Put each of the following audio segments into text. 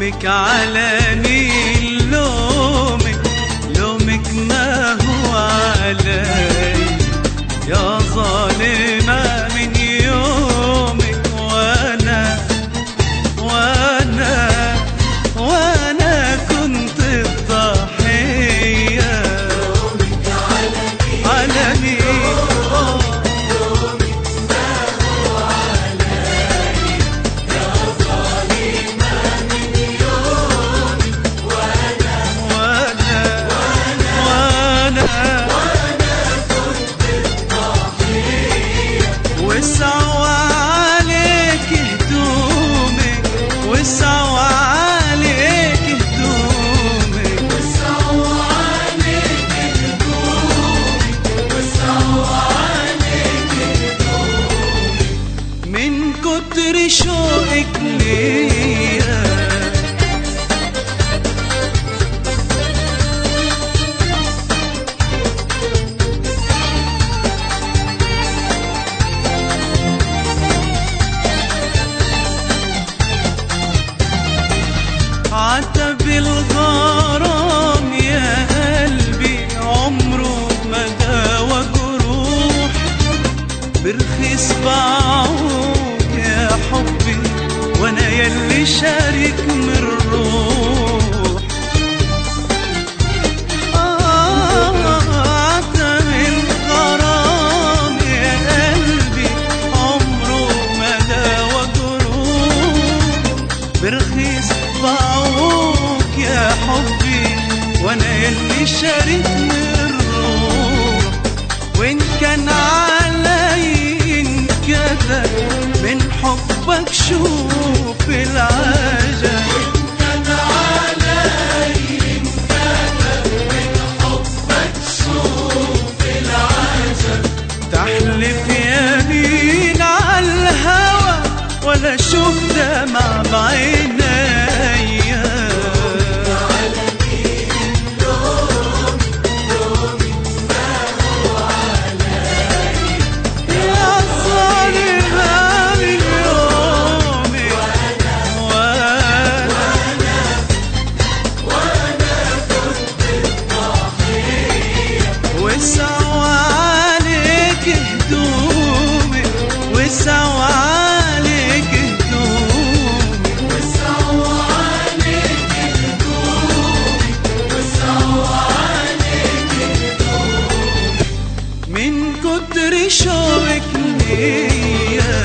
لومك على مين لومك لومك ما هو علي يا ظالمة من يومك وانا وانا وانا كنت الضحية على مين وانا وانا وسعوا عليك هدومك وسعوا عليك هدومك من كتر شوقك ليا عتب الغرام يا قلبي عمره ما داوى جروح برخيص باعوك يا حبي وانا يلي شارك من الروح آه، عتب الغرام يا قلبي عمره ما داوى جروح برخيص باعوك يا حبي وانا يلي شارك من الروح وان كان علي انكتب من حبك شوف العجب تحلف يمين على الهوى ولا شوف دمع بعينيا يا ظالمة من يومي وانا وسعوا عليك هدومي وسعوا عليك هدومي من كتر شوقك ليا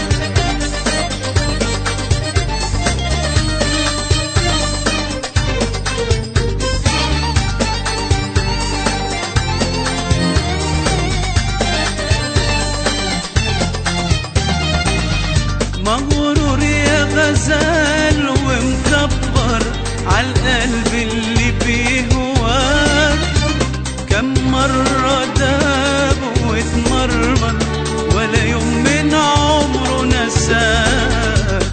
مغرور يا غزال ومكبر عالقلب اللي بيهواك كم مرة داب واتمرمر ولا يوم من عمره نساك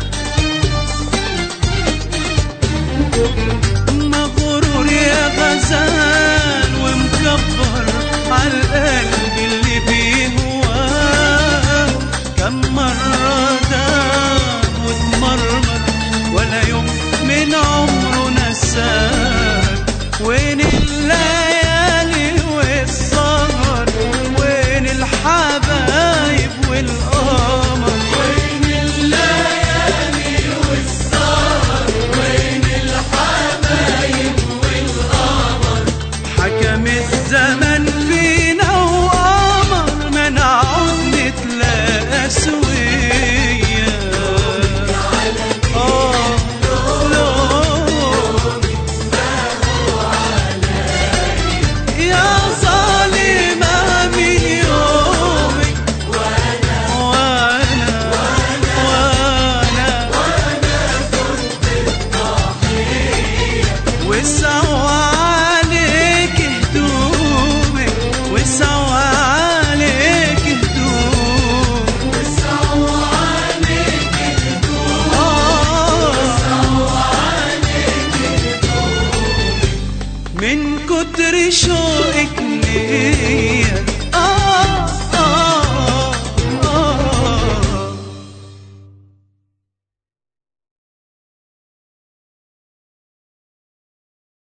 مغرور يا غزال ومكبر عالقلب اللي بيهواك كم مرة داب واتمرمر ولا يوم من عمره نساك وين الليالي والسهر وين الحبايب والقمر وين الليالي والسهر وين الحبايب والقمر حكم الزمن فينا وقمر ما نعود نتلاقى سويا آه لون يا ظالمة من يومك وأنا وأنا وسعوا عليك هدومك وسعوا عليك هدومك وسعوا عليك هدومك من كتر شوقك ليا